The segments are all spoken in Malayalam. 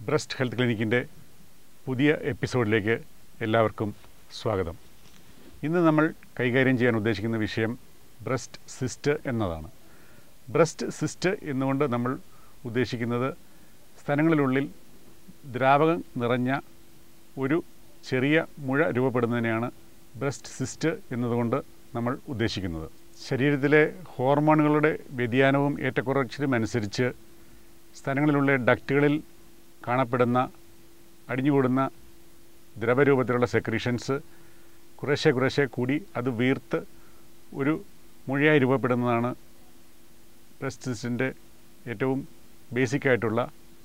ബ്രസ്റ്റ് ഹെൽത്ത് ക്ലിനിക്കിൻ്റെ പുതിയ എപ്പിസോഡിലേക്ക് എല്ലാവർക്കും സ്വാഗതം ഇന്ന് നമ്മൾ കൈകാര്യം ചെയ്യാൻ ഉദ്ദേശിക്കുന്ന വിഷയം ബ്രസ്റ്റ് സിസ്റ്റ് എന്നതാണ് ബ്രസ്റ്റ് സിസ്റ്റ് എന്നുകൊണ്ട് നമ്മൾ ഉദ്ദേശിക്കുന്നത് സ്ഥലങ്ങളിലുള്ളിൽ ദ്രാവകം നിറഞ്ഞ ഒരു ചെറിയ മുഴ രൂപപ്പെടുന്നതിനെയാണ് ബ്രസ്റ്റ് സിസ്റ്റ് എന്നതുകൊണ്ട് നമ്മൾ ഉദ്ദേശിക്കുന്നത് ശരീരത്തിലെ ഹോർമോണുകളുടെ വ്യതിയാനവും ഏറ്റക്കുറച്ചിലും അനുസരിച്ച് സ്ഥലങ്ങളിലുള്ള ഡക്റ്റുകളിൽ കാണപ്പെടുന്ന അടിഞ്ഞുകൂടുന്ന ദ്രവരൂപത്തിലുള്ള സെക്രീഷൻസ് കുറേശ്ശെ കുറേശ്ശെ കൂടി അത് വീർത്ത് ഒരു മുഴയായി രൂപപ്പെടുന്നതാണ് ബ്രസ്റ്റ് സിസ്റ്റിൻ്റെ ഏറ്റവും ബേസിക്കായിട്ടുള്ള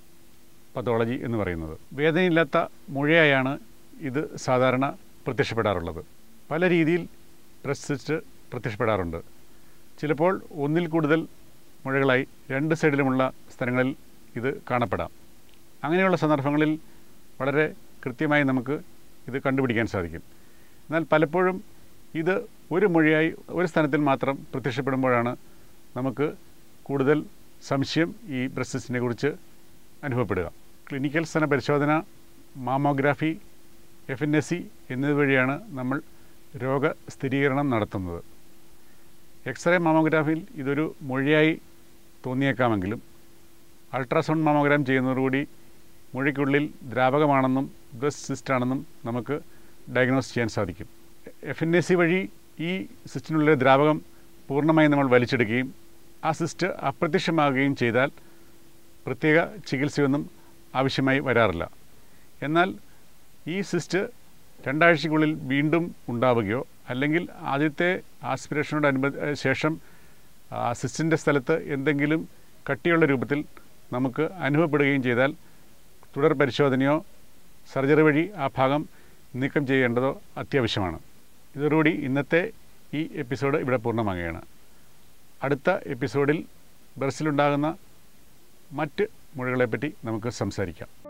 പതോളജി എന്ന് പറയുന്നത് വേദനയില്ലാത്ത മുഴയായാണ് ഇത് സാധാരണ പ്രത്യക്ഷപ്പെടാറുള്ളത് പല രീതിയിൽ ബ്രസ്റ്റ് സിസ്റ്റ് പ്രത്യക്ഷപ്പെടാറുണ്ട് ചിലപ്പോൾ ഒന്നിൽ കൂടുതൽ മുഴകളായി രണ്ട് സൈഡിലുമുള്ള സ്ഥലങ്ങളിൽ ഇത് കാണപ്പെടാം അങ്ങനെയുള്ള സന്ദർഭങ്ങളിൽ വളരെ കൃത്യമായി നമുക്ക് ഇത് കണ്ടുപിടിക്കാൻ സാധിക്കും എന്നാൽ പലപ്പോഴും ഇത് ഒരു മുഴയായി ഒരു സ്ഥലത്തിൽ മാത്രം പ്രത്യക്ഷപ്പെടുമ്പോഴാണ് നമുക്ക് കൂടുതൽ സംശയം ഈ ബ്രസ്റ്റിനെ കുറിച്ച് അനുഭവപ്പെടുക ക്ലിനിക്കൽ സ്ഥല പരിശോധന mammography F N S C എന്നിവ വഴിയാണ് നമ്മൾ രോഗസ്ഥിരീകരണം നടത്തുന്നത് എക്സ്റേ മാമോഗ്രാഫിയിൽ ഇതൊരു മൊഴിയായി തോന്നിയേക്കാമെങ്കിലും അൾട്രാസൗണ്ട് മാമോഗ്രാം ചെയ്യുന്നതോടുകൂടി മുഴയ്ക്കുള്ളിൽ ദ്രാവകമാണെന്നും ബ്രസ്റ്റ് സിസ്റ്റാണെന്നും നമുക്ക് ഡയഗ്നോസ് ചെയ്യാൻ സാധിക്കും എഫ് എൻ എസ് സി വഴി ഈ സിസ്റ്റിനുള്ളിലെ ദ്രാവകം പൂർണ്ണമായും നമ്മൾ വലിച്ചെടുക്കുകയും ആ സിസ്റ്റ് അപ്രത്യക്ഷമാകുകയും ചെയ്താൽ പ്രത്യേക ചികിത്സയൊന്നും ആവശ്യമായി വരാറില്ല എന്നാൽ ഈ സിസ്റ്റ് രണ്ടാഴ്ചയ്ക്കുള്ളിൽ വീണ്ടും ഉണ്ടാവുകയോ അല്ലെങ്കിൽ ആദ്യത്തെ ആസ്പിറേഷനോടനുബ ശേഷം ആ സിസ്റ്റിൻ്റെ സ്ഥലത്ത് എന്തെങ്കിലും കട്ടിയുള്ള രൂപത്തിൽ നമുക്ക് അനുഭവപ്പെടുകയും ചെയ്താൽ തുടർ പരിശോധനയോ സർജറി വഴി ആ ഭാഗം നീക്കം ചെയ്യേണ്ടതോ അത്യാവശ്യമാണ് ഇതോടുകൂടി ഇന്നത്തെ ഈ എപ്പിസോഡ് ഇവിടെ പൂർണ്ണമാകുകയാണ് അടുത്ത എപ്പിസോഡിൽ ബ്രസ്സിലുണ്ടാകുന്ന മറ്റ് മുഴകളെപ്പറ്റി നമുക്ക് സംസാരിക്കാം